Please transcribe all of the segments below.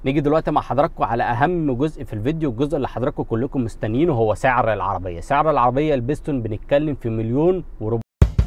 نيجي دلوقتي مع حضراتكم على اهم جزء في الفيديو الجزء اللي حضراتكم كلكم مستنيينه هو سعر العربيه سعر العربيه البيستون بنتكلم في مليون وربع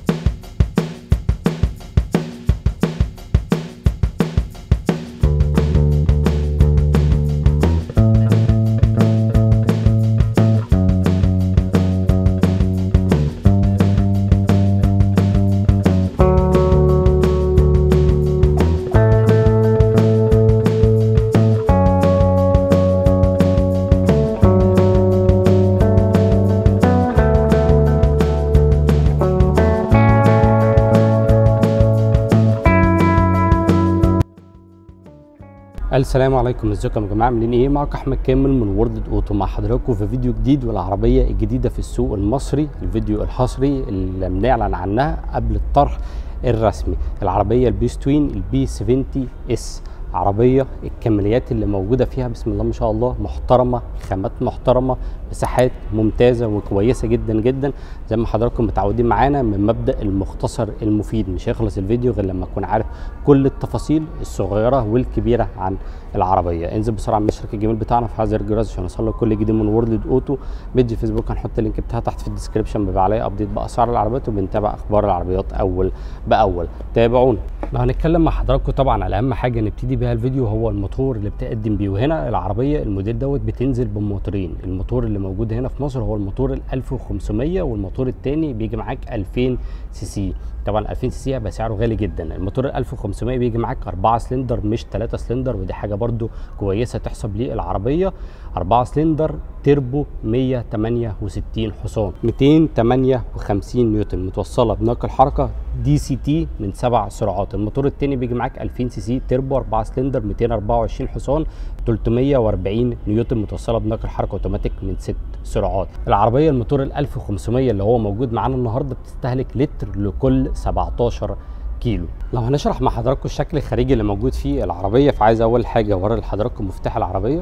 السلام عليكم ازيكم يا جماعه عاملين ايه معاكم احمد كامل من وورد اوتو مع حضراتكم في فيديو جديد والعربيه الجديده في السوق المصري الفيديو الحصري اللي بنعلن عنها قبل الطرح الرسمي العربيه البيستوين البي 70 اس عربيه الكماليات اللي موجوده فيها بسم الله ما شاء الله محترمه خامات محترمه مساحات ممتازه وكويسه جدا جدا زي ما حضراتكم متعودين معانا من مبدا المختصر المفيد مش هيخلص الفيديو غير لما اكون عارف كل التفاصيل الصغيره والكبيره عن العربيه انزل بسرعه من اشتراك الجميل بتاعنا في حظر الجرس عشان يوصلك كل جديد من وورلد اوتو بيج فيسبوك هنحط اللينك بتاعها تحت في الديسكربشن بيبقى عليه ابديت باسعار العربيات وبنتابع اخبار العربيات اول باول تابعونا لو هنتكلم مع حضراتكم طبعا على اهم حاجه نبتدي بيها الفيديو هو الموتور اللي بتقدم بيه وهنا العربيه الموديل دوت بتنزل بموتورين الموتور اللي موجود هنا في مصر هو الموتور ال 1500 والموتور الثاني بيجي معاك 2000 سي سي طبعا 2000 سي سي هيبقى سعره غالي جدا الموتور ال 1500 بيجي معاك 4 سلندر مش 3 سلندر ودي حاجه برده كويسه تحسب للعربيه 4 سلندر تربو 168 حصان 258 نيوتن متوصله بناقل حركه دي سي تي من سبع سرعات الموتور الثاني بيجي معاك 2000 سي سي تربو 4 سلندر 224 حصان 340 نيوتن متوصله بناقل حركه اوتوماتيك من ست سرعات العربيه الموتور ال 1500 اللي هو موجود معانا النهارده بتستهلك لتر لكل 17 كيلو لو هنشرح مع حضراتكم الشكل الخارجي اللي موجود فيه العربيه فعايز اول حاجه اوري لحضراتكم مفتاح العربيه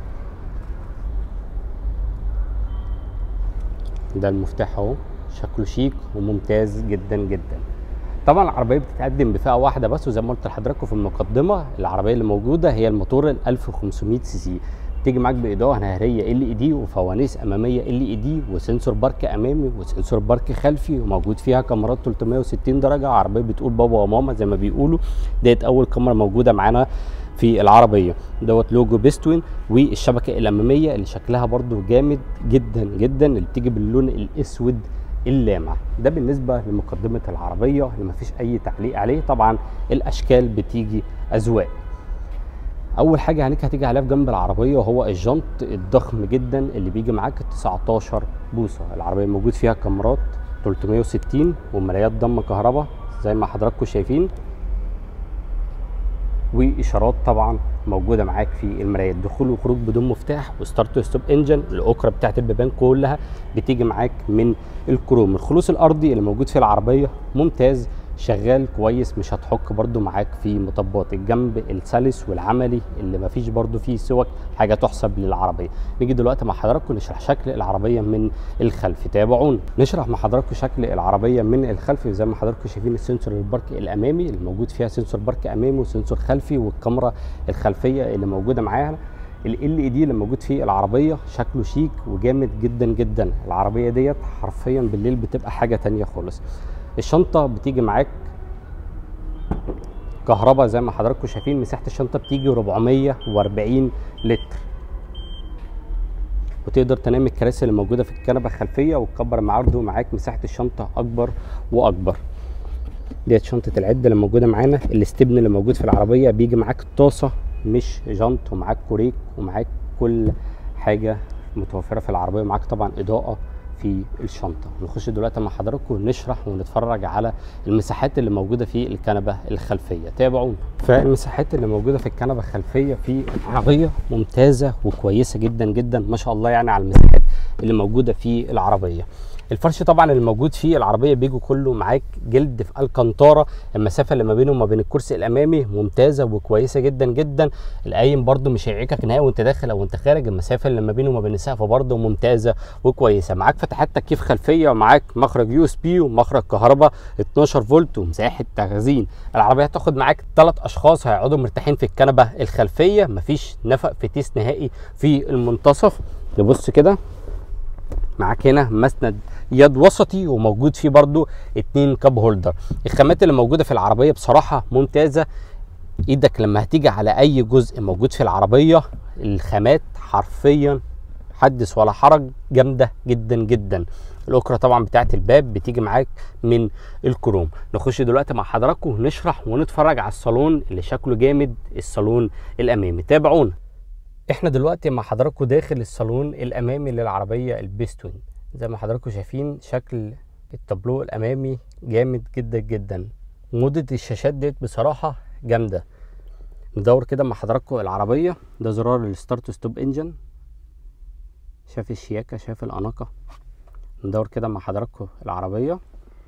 ده المفتاح اهو شكله شيك وممتاز جدا جدا طبعا العربيه بتتقدم بفئه واحده بس وزي ما قلت لحضراتكم في المقدمه العربيه اللي موجوده هي الموتور ال 1500 سي سي تيجي معاك باضاءه نهاريه ال اي دي وفوانيس اماميه ال اي دي وسنسور بارك امامي وسنسور بارك خلفي وموجود فيها كاميرات 360 درجه عربيه بتقول بابا وماما زي ما بيقولوا ديت اول كاميرا موجوده معانا في العربيه دوت لوجو بيستوين والشبكه الاماميه اللي شكلها برده جامد جدا جدا اللي بتيجي باللون الاسود اللامع ده بالنسبه لمقدمه العربيه اللي مفيش اي تعليق عليه طبعا الاشكال بتيجي اذواق اول حاجه هنيك هتيجي عليها في جنب العربيه وهو الجنط الضخم جدا اللي بيجي معاك 19 بوصه العربيه موجود فيها كاميرات 360 ومرايات ضم كهرباء زي ما حضراتكم شايفين واشارات طبعا موجوده معاك في المرايات دخول وخروج بدون مفتاح وستارت وستوب انجن الاكره بتاعت البيبان كلها بتيجي معاك من الكروم الخلوص الارضي اللي موجود في العربيه ممتاز شغال كويس مش هتحك برده معاك في مطبات الجنب السلس والعملي اللي مفيش برده فيه سوك حاجه تحسب للعربيه نيجي دلوقتي مع حضراتكم نشرح شكل العربيه من الخلف تابعونا نشرح مع حضراتكم شكل العربيه من الخلف زي ما حضراتكم شايفين السنسور البارك الامامي اللي موجود فيها سنسور بارك امامي وسنسور خلفي والكاميرا الخلفيه اللي موجوده معاها ال اي دي اللي موجود في العربيه شكله شيك وجامد جدا جدا العربيه ديت حرفيا بالليل بتبقى حاجه تانية خالص الشنطه بتيجي معاك كهرباء زي ما حضراتكم شايفين مساحه الشنطه بتيجي 440 لتر وتقدر تنام الكراسي اللي موجوده في الكنبه الخلفيه وتكبر معارضه معاك مساحه الشنطه اكبر واكبر ديت شنطه العده اللي موجوده معانا الاستبن اللي موجود في العربيه بيجي معاك طاسه مش جنط ومعاك كوريك ومعاك كل حاجه متوفره في العربيه ومعاك طبعا اضاءه في الشنطه نخش دلوقتي مع حضراتكم نشرح ونتفرج على المساحات اللي موجوده في الكنبه الخلفيه تابعونا فالمساحات اللي موجوده في الكنبه الخلفيه في العربيه ممتازه وكويسه جدا جدا ما شاء الله يعني على المساحات اللي موجوده في العربيه الفرش طبعا اللي موجود فيه العربيه بيجو كله معاك جلد في الكنتاره المسافه اللي ما بينه وما بين الكرسي الامامي ممتازه وكويسه جدا جدا القايم برده مش هيعيقك نهائي وانت داخل او انت خارج المسافه اللي ما بينه وما بين السقف برده ممتازه وكويسه معاك فتحات تكييف خلفيه ومعاك مخرج يو اس بي ومخرج كهرباء 12 فولت ومساحه تخزين العربيه هتاخد معاك ثلاث اشخاص هيقعدوا مرتاحين في الكنبه الخلفيه مفيش نفق فتيس نهائي في المنتصف نبص كده معاك هنا مسند يد وسطي وموجود فيه برضو اتنين كاب هولدر الخامات اللي موجوده في العربيه بصراحه ممتازه ايدك لما هتيجي على اي جزء موجود في العربيه الخامات حرفيا حدث ولا حرج جامده جدا جدا الاكره طبعا بتاعت الباب بتيجي معاك من الكروم نخش دلوقتي مع حضراتكم نشرح ونتفرج على الصالون اللي شكله جامد الصالون الامامي تابعونا احنا دلوقتي مع حضراتكم داخل الصالون الامامي للعربيه البيستون زي ما حضراتكم شايفين شكل التابلو الامامي جامد جدا جدا مدة الشاشات ديت بصراحة جامدة ندور كده مع حضراتكم العربية ده زرار الستارت ستوب انجن شايف الشياكة شايف الأناقة ندور كده مع حضراتكم العربية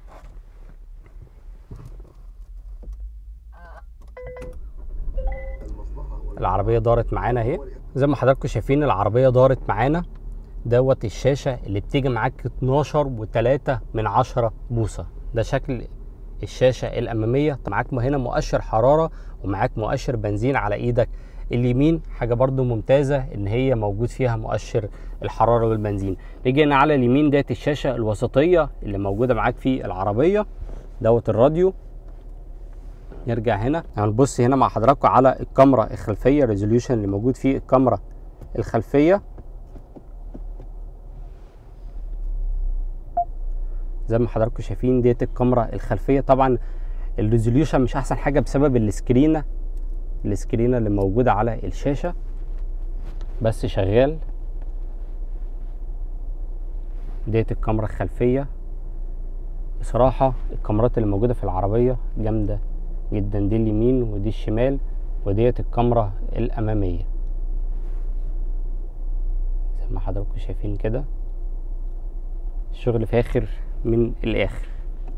العربية دارت معانا اهي زي ما حضراتكم شايفين العربية دارت معانا دوت الشاشة اللي بتيجي معاك 12 و3 من 10 بوصة ده شكل الشاشة الأمامية معاك هنا مؤشر حرارة ومعاك مؤشر بنزين على إيدك اليمين حاجة برضو ممتازة إن هي موجود فيها مؤشر الحرارة والبنزين نيجي هنا على اليمين ديت الشاشة الوسطية اللي موجودة معاك في العربية دوت الراديو نرجع هنا هنبص هنا مع حضراتكم على الكاميرا الخلفية ريزوليوشن اللي موجود فيه الكاميرا الخلفية زي ما حضراتكم شايفين ديت الكاميرا الخلفيه طبعا الريزوليوشن مش احسن حاجه بسبب السكرينه السكرينه اللي موجوده على الشاشه بس شغال ديت الكاميرا الخلفيه بصراحه الكاميرات اللي موجوده في العربيه جامده جدا دي اليمين ودي الشمال وديت الكاميرا الاماميه زي ما حضراتكم شايفين كده الشغل فاخر من الاخر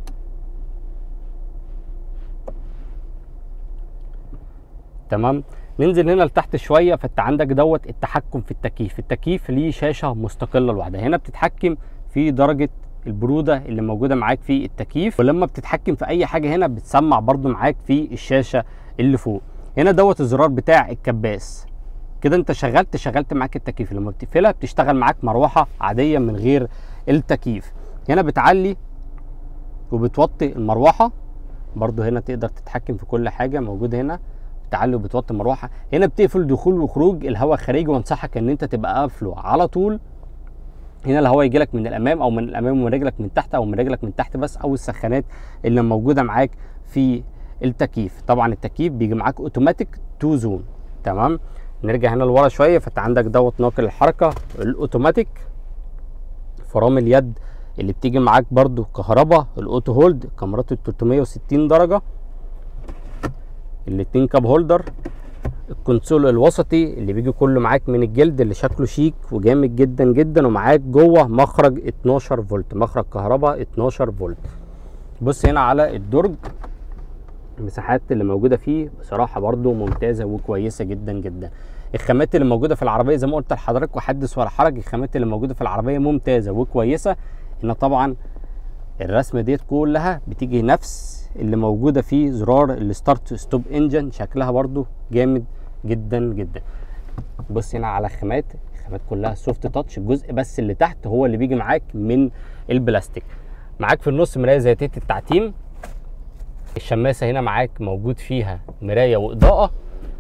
تمام ننزل هنا لتحت شويه فانت عندك دوت التحكم في التكييف التكييف ليه شاشه مستقله لوحدها هنا بتتحكم في درجه البروده اللي موجوده معاك في التكييف ولما بتتحكم في اي حاجه هنا بتسمع برضو معاك في الشاشه اللي فوق هنا دوت الزرار بتاع الكباس كده انت شغلت شغلت معاك التكييف لما بتقفلها بتشتغل معاك مروحه عاديه من غير التكييف هنا بتعلي وبتوطي المروحه برضو هنا تقدر تتحكم في كل حاجه موجوده هنا بتعلي وبتوطي المروحه هنا بتقفل دخول وخروج الهواء الخارجي وانصحك ان انت تبقى قافله على طول هنا الهواء يجي لك من الامام او من الامام ومن رجلك من تحت او من رجلك من تحت بس او السخانات اللي موجوده معاك في التكييف طبعا التكييف بيجي معاك اوتوماتيك تو زون تمام نرجع هنا لورا شويه فانت عندك دوت ناقل الحركه الاوتوماتيك فرامل اليد اللي بتيجي معاك برضو كهرباء الاوتو هولد كاميرات ال 360 درجه الاتنين كاب هولدر الكونسول الوسطي اللي بيجي كله معاك من الجلد اللي شكله شيك وجامد جدا جدا ومعاك جوه مخرج 12 فولت مخرج كهرباء 12 فولت بص هنا على الدرج المساحات اللي موجوده فيه بصراحه برضو ممتازه وكويسه جدا جدا الخامات اللي موجوده في العربيه زي ما قلت لحضرتك وحدث ولا حرج الخامات اللي موجوده في العربيه ممتازه وكويسه ان طبعا الرسمه ديت كلها بتيجي نفس اللي موجوده في زرار الستارت ستوب انجن شكلها برضو جامد جدا جدا بص هنا على الخامات الخامات كلها سوفت تاتش الجزء بس اللي تحت هو اللي بيجي معاك من البلاستيك معاك في النص مرايه ذاتيه التعتيم الشماسه هنا معاك موجود فيها مرايه واضاءه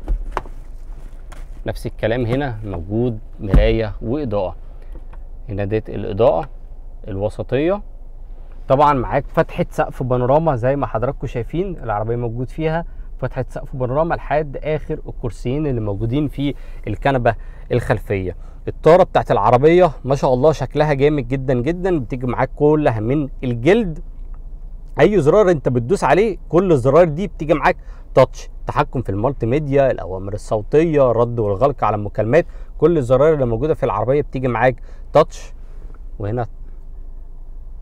نفس الكلام هنا موجود مرايه واضاءه هنا ديت الاضاءه الوسطيه طبعا معاك فتحه سقف بانوراما زي ما حضراتكم شايفين العربيه موجود فيها فتحه سقف بانوراما لحد اخر الكرسيين اللي موجودين في الكنبه الخلفيه الطاره بتاعت العربيه ما شاء الله شكلها جامد جدا جدا بتيجي معاك كلها من الجلد اي زرار انت بتدوس عليه كل الزرار دي بتيجي معاك تاتش تحكم في المالتي ميديا الاوامر الصوتيه الرد والغلق على المكالمات كل الزراير اللي موجوده في العربيه بتيجي معاك تاتش وهنا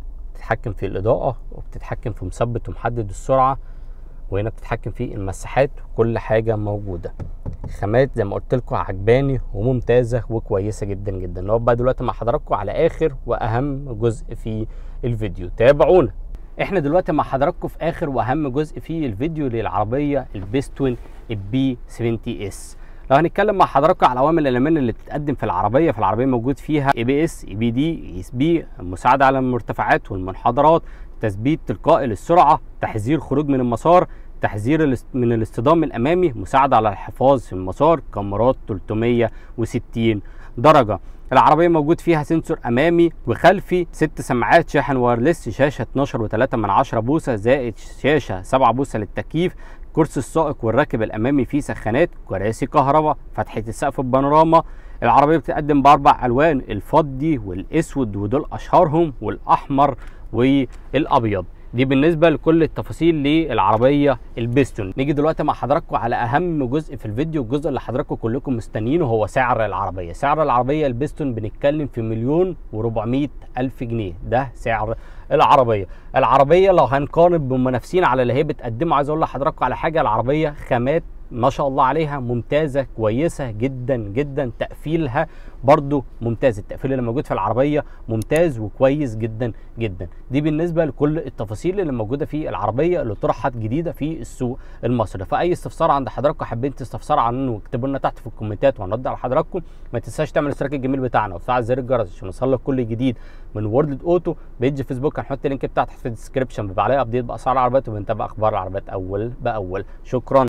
بتتحكم في الاضاءه وبتتحكم في مثبت ومحدد السرعه وهنا بتتحكم في المساحات وكل حاجه موجوده خامات زي ما قلت لكم عجباني وممتازه وكويسه جدا جدا نقعد بقى دلوقتي مع حضراتكم على اخر واهم جزء في الفيديو تابعونا احنا دلوقتي مع حضراتكم في اخر واهم جزء في الفيديو للعربيه البيستون البي 70 اس لو هنتكلم مع حضراتكم على عوامل الامان اللي بتتقدم في العربيه في العربيه موجود فيها اي بي اس اي بي دي اي اس بي مساعده على المرتفعات والمنحدرات تثبيت تلقائي للسرعه تحذير خروج من المسار تحذير من الاصطدام الامامي مساعده على الحفاظ في المسار كاميرات 360 درجه العربية موجود فيها سنسور أمامي وخلفي ست سماعات شاحن وايرلس شاشة 12 و3 من 10 بوصة زائد شاشة 7 بوصة للتكييف كرسي السائق والراكب الأمامي فيه سخانات كراسي كهرباء فتحة السقف البانوراما العربية بتقدم بأربع ألوان الفضي والأسود ودول أشهرهم والأحمر والأبيض دي بالنسبة لكل التفاصيل للعربية البيستون نيجي دلوقتي مع حضراتكم على أهم جزء في الفيديو الجزء اللي حضراتكم كلكم مستنيينه هو سعر العربية سعر العربية البيستون بنتكلم في مليون و400 ألف جنيه ده سعر العربية العربية لو هنقارن بمنافسين على اللي هي بتقدمه عايز أقول لحضراتكم على حاجة العربية خامات ما شاء الله عليها ممتازة كويسة جدا جدا تقفيلها برضو ممتاز التقفيل اللي موجود في العربية ممتاز وكويس جدا جدا دي بالنسبة لكل التفاصيل اللي موجودة في العربية اللي طرحت جديدة في السوق المصري فأي استفسار عند حضراتكم حابين تستفسروا عنه اكتبوا لنا تحت في الكومنتات وهنرد على حضراتكم ما تنساش تعمل اشتراك الجميل بتاعنا وتفعل زر الجرس عشان يوصلك كل جديد من وورلد اوتو بيج فيسبوك هنحط اللينك بتاعته في الديسكربشن بيبقى عليه ابديت باسعار العربيات وبنتابع اخبار العربيات اول باول شكرا